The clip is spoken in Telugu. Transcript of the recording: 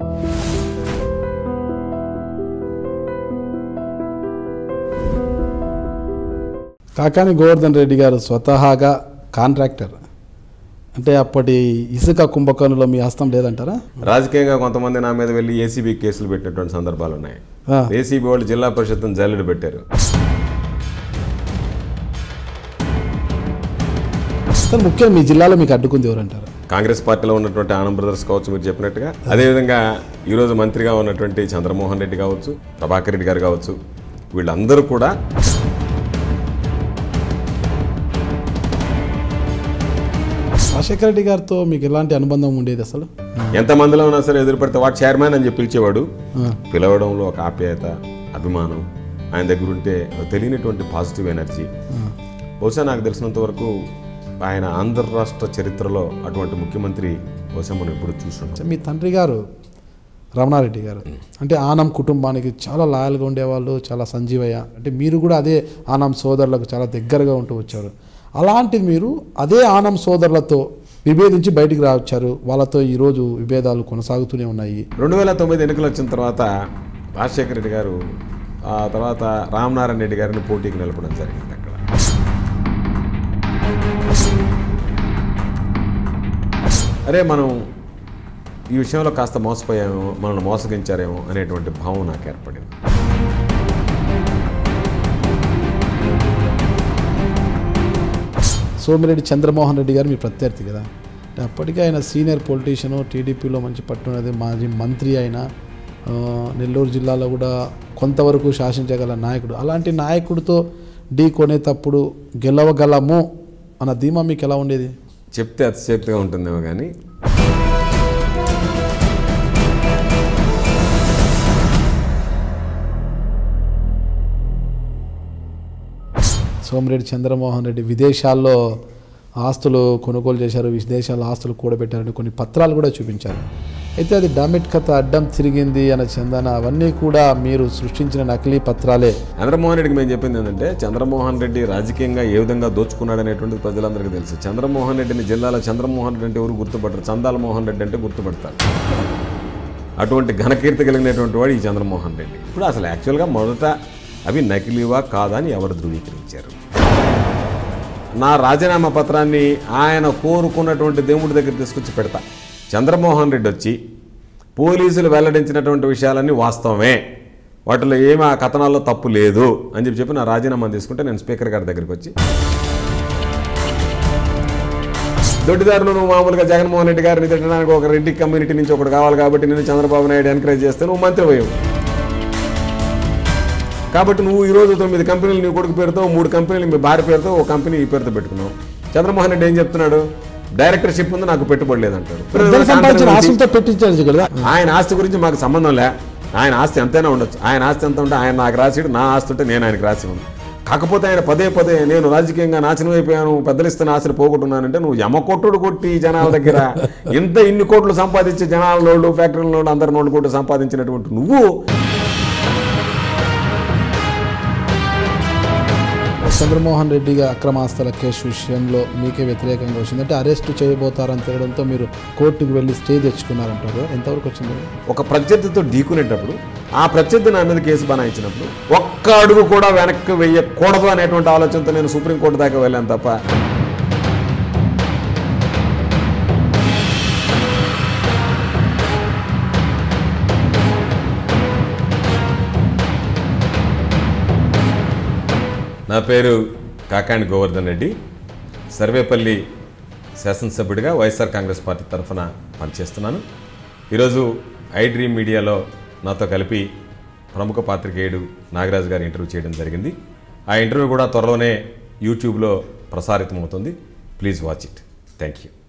కాకాని గోవర్ధన్ రెడ్డి గారు స్వతహాగా కాంట్రాక్టర్ అంటే అప్పటి ఇసుక కుంభకోణంలో మీ హస్తం లేదంటారా రాజకీయంగా కొంతమంది నా మీద వెళ్ళి ఏసీబీ కేసులు పెట్టినటువంటి సందర్భాలు ఉన్నాయి ఆ. ఏసీబీ వాళ్ళు జిల్లా పరిషత్ను జల్లెడు పెట్టారు సార్ ముఖ్యంగా మీ జిల్లాలో మీకు అడ్డుకుంది ఎవరంటారు కాంగ్రెస్ పార్టీలో ఉన్నటువంటి ఆనంద్ బ్రదర్స్ కావచ్చు మీరు చెప్పినట్టుగా అదేవిధంగా ఈరోజు మంత్రిగా ఉన్నటువంటి చంద్రమోహన్ రెడ్డి కావచ్చు ప్రభాకర్ రెడ్డి గారు కావచ్చు వీళ్ళందరూ కూడా రాజశేఖర రెడ్డి గారితో మీకు ఎలాంటి అనుబంధం ఉండేది అసలు ఎంతమందిలో ఉన్నా సరే ఎదురు పెడితే వాడు చైర్మన్ అని చెప్పి పిలిచేవాడు ఆ. పిలవడంలో ఒక ఆప్యాయత అభిమానం ఆయన దగ్గర ఉంటే తెలియనటువంటి పాజిటివ్ ఎనర్జీ బహుశా నాకు తెలిసినంత వరకు ఆయన ఆంధ్ర రాష్ట్ర చరిత్రలో అటువంటి ముఖ్యమంత్రి బహుశా మనం ఎప్పుడు చూసుంటాం మీ తండ్రి గారు రమణారెడ్డి గారు అంటే ఆనం కుటుంబానికి చాలా లాయల్గా ఉండేవాళ్ళు చాలా సంజీవయ్య అంటే మీరు కూడా అదే ఆనం సోదరులకు చాలా దగ్గరగా ఉంటూ వచ్చారు అలాంటిది మీరు అదే ఆనం సోదరులతో విభేదించి బయటికి రావచ్చారు వాళ్ళతో ఈరోజు విభేదాలు కొనసాగుతూనే ఉన్నాయి రెండు వేల తొమ్మిది ఎన్నికలు వచ్చిన తర్వాత రాజశేఖర రెడ్డి గారు ఆ తర్వాత రామనారాయణ రెడ్డి గారిని పోటీకి నిలపడం జరిగింది అక్కడ అరే మనం ఈ విషయంలో కాస్త మోసపోయామేమో మనల్ని మోసగించారేమో అనేటువంటి భావం నాకు ఏర్పడింది సోమిరెడ్డి చంద్రమోహన్ రెడ్డి గారు మీ ప్రత్యర్థి కదా అంటే అప్పటికే ఆయన సీనియర్ పొలిటీషియను టీడీపీలో మంచి పట్టున్నది మాజీ మంత్రి అయిన ఆ, నెల్లూరు జిల్లాలో కూడా కొంతవరకు శాసించగల నాయకుడు అలాంటి నాయకుడితో ఢీ కొనేటప్పుడు గెలవగలము అన్న ధీమా మీకు ఎలా ఉండేది చెప్తే అతిశక్తిగా ఉంటుందేమో కానీ సోమిరెడ్డి చంద్రమోహన్ రెడ్డి విదేశాల్లో ఆస్తులు కొనుగోలు చేశారు విదేశాల్లో ఆస్తులు కూడబెట్టారని కొన్ని పత్రాలు కూడా చూపించారు అయితే అది డమిట్ కథ అడ్డం తిరిగింది అన్న చందన అవన్నీ కూడా మీరు సృష్టించిన నకిలీ పత్రాలే చంద్రమోహన్ రెడ్డికి మేము చెప్పింది ఏంటంటే చంద్రమోహన్ రెడ్డి రాజకీయంగా ఏ విధంగా దోచుకున్నాడు అనేటువంటిది ప్రజలందరికీ తెలుసు చంద్రమోహన్ రెడ్డిని జిల్లాలో చంద్రమోహన్ రెడ్డి అంటే ఎవరు గుర్తుపడరు చందాల మోహన్ రెడ్డి అంటే గుర్తుపడతారు అటువంటి ఘనకీర్తి కలిగినటువంటి వాడు ఈ చంద్రమోహన్ రెడ్డి ఇప్పుడు అసలు యాక్చువల్గా మొదట అవి నకిలీవా కాదా అని ఎవరు ధృవీకరించారు నా రాజీనామా పత్రాన్ని ఆయన కోరుకున్నటువంటి దేవుడి దగ్గర తీసుకొచ్చి పెడతా చంద్రమోహన్ రెడ్డి వచ్చి పోలీసులు వెల్లడించినటువంటి విషయాలన్నీ వాస్తవమే వాటిలో ఏమి ఆ కథనాల్లో తప్పు లేదు అని చెప్పి చెప్పి నా రాజీనామా తీసుకుంటే నేను స్పీకర్ గారి దగ్గరికి వచ్చి దొడ్డిదారులు నువ్వు మామూలుగా జగన్మోహన్ రెడ్డి గారిని తిట్టడానికి ఒక రెడ్డి కమ్యూనిటీ నుంచి ఒకటి కావాలి కాబట్టి నేను చంద్రబాబు నాయుడు ఎంకరేజ్ చేస్తే నువ్వు మంత్రి పోయావు కాబట్టి నువ్వు ఈరోజు తొమ్మిది కంపెనీలు నీ కొడుకు పేరుతో మూడు కంపెనీలు మీ భార్య పేరుతో ఒక కంపెనీ ఈ పేరుతో పెట్టుకున్నావు చంద్రమోహన్ రెడ్డి ఏం చెప్తున్నాడు డైరెక్టర్షిప్ ఉంది నాకు పెట్టుబడి లేదంటాడు ఇద్దరు సంపాదించిన ఆశలతో పెట్టించారు కదా ఆయన ఆస్తి గురించి మాకు సంబంధం లే ఆయన ఆస్తి ఎంతైనా ఉండొచ్చు ఆయన ఆస్తి ఎంత ఉంటే ఆయన నాకు రాసిడు నా ఆస్తి ఉంటే నేను ఆయనకు రాసి ఉంది కాకపోతే ఆయన పదే పదే నేను రాజకీయంగా నాశనం అయిపోయాను పెద్దలు ఇస్తున్న ఆశలు పోగొట్టున్నానంటే నువ్వు యమకొట్టుడు కొట్టి జనాల దగ్గర ఇంత ఇన్ని కోట్లు సంపాదించి జనాల నోళ్ళు ఫ్యాక్టరీల నోళ్ళు అందరి నోళ్ళు కోట్లు సంపాదించినటువంటి నువ్వు చంద్రమోహన్ రెడ్డిగా అక్రమాస్తుల కేసు విషయంలో మీకే వ్యతిరేకంగా వచ్చింది అంటే అరెస్ట్ చేయబోతారని తెలియడంతో మీరు కోర్టుకు వెళ్ళి స్టే తెచ్చుకున్నారంటారు ఎంతవరకు వచ్చింది ఒక ప్రత్యర్థితో ఢీకునేటప్పుడు ఆ ప్రత్యర్థి నా మీద కేసు బనాయించినప్పుడు ఒక్క అడుగు కూడా వెనక్కి వెయ్యకూడదు అనేటువంటి ఆలోచనతో నేను సుప్రీంకోర్టు దాకా వెళ్ళాను తప్ప నా పేరు కాకాణి గోవర్ధన్ రెడ్డి సర్వేపల్లి శాసనసభ్యుడిగా వైఎస్ఆర్ కాంగ్రెస్ పార్టీ తరఫున పనిచేస్తున్నాను ఈరోజు ఐ డ్రీమ్ మీడియాలో నాతో కలిపి ప్రముఖ పాత్రికేయుడు నాగరాజు గారి ఇంటర్వ్యూ చేయడం జరిగింది ఆ ఇంటర్వ్యూ కూడా త్వరలోనే యూట్యూబ్లో ప్రసారితమవుతుంది please watch it thank you